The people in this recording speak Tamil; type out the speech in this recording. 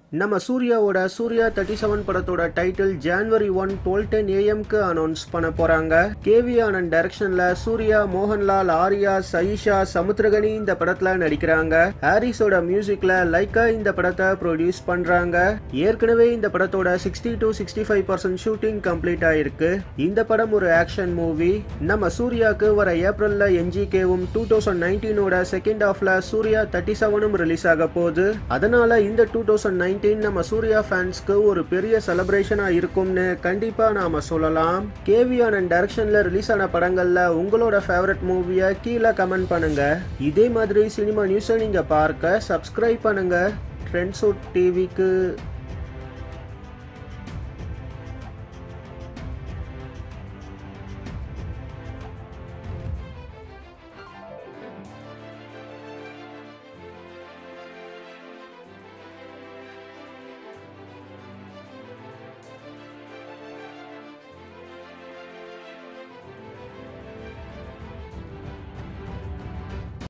நம்ம சூர்யாவோட சூர்யா தேர்ட்டி செவன் படத்தோட title January one twelve ten ஏஎம்க்கு அனௌன்ஸ் பண்ண போறாங்க கேவி ஆனந்த் டைரக்ஷன்ல சூர்யா மோகன்லால் ஆர்யா சயிஷா சமுத்திரகனி இந்த படத்துல நடிக்கிறாங்க ஹாரிஸோட மியூசிக்ல லைக்கா இந்த படத்தை ப்ரொடியூஸ் பண்றாங்க ஏற்கனவே இந்த படத்தோட sixty two sixty five percent shooting complete ஆயிருக்கு இந்த படம் ஒரு ஆக்ஷன் மூவி நம்ம சூர்யாக்கு வர ஏப்ரல்ல என்ஜிகேவும் டூ தௌசண்ட் நைன்டீனோட செகண்ட் ஹாஃப்ல சூர்யா தேர்ட்டி செவனும் ரிலீஸ் ஆக போகுது அதனால இந்த டூ தௌசண்ட் நைன்டீன் நம்ம சூர்யா ஃபேன்ஸ்க்கு ஒரு பெரிய செலிப்ரேஷனா இருக்கும்னு கண்டிப்பா நாம சொல்லலாம் கேவி ஆனந்த் டைரக்ஷன்ல ரிலீஸ் ஆன படங்கள்ல உங்களோட ஃபேவரட் மூவியை கீழே கமெண்ட் பண்ணுங்க இதே மாதிரி சினிமா நியூஸை நீங்க பார்க்க சப்ஸ்கிரைப் பண்ணுங்க ட்ரெண்ட்ஸுட் டிவிக்கு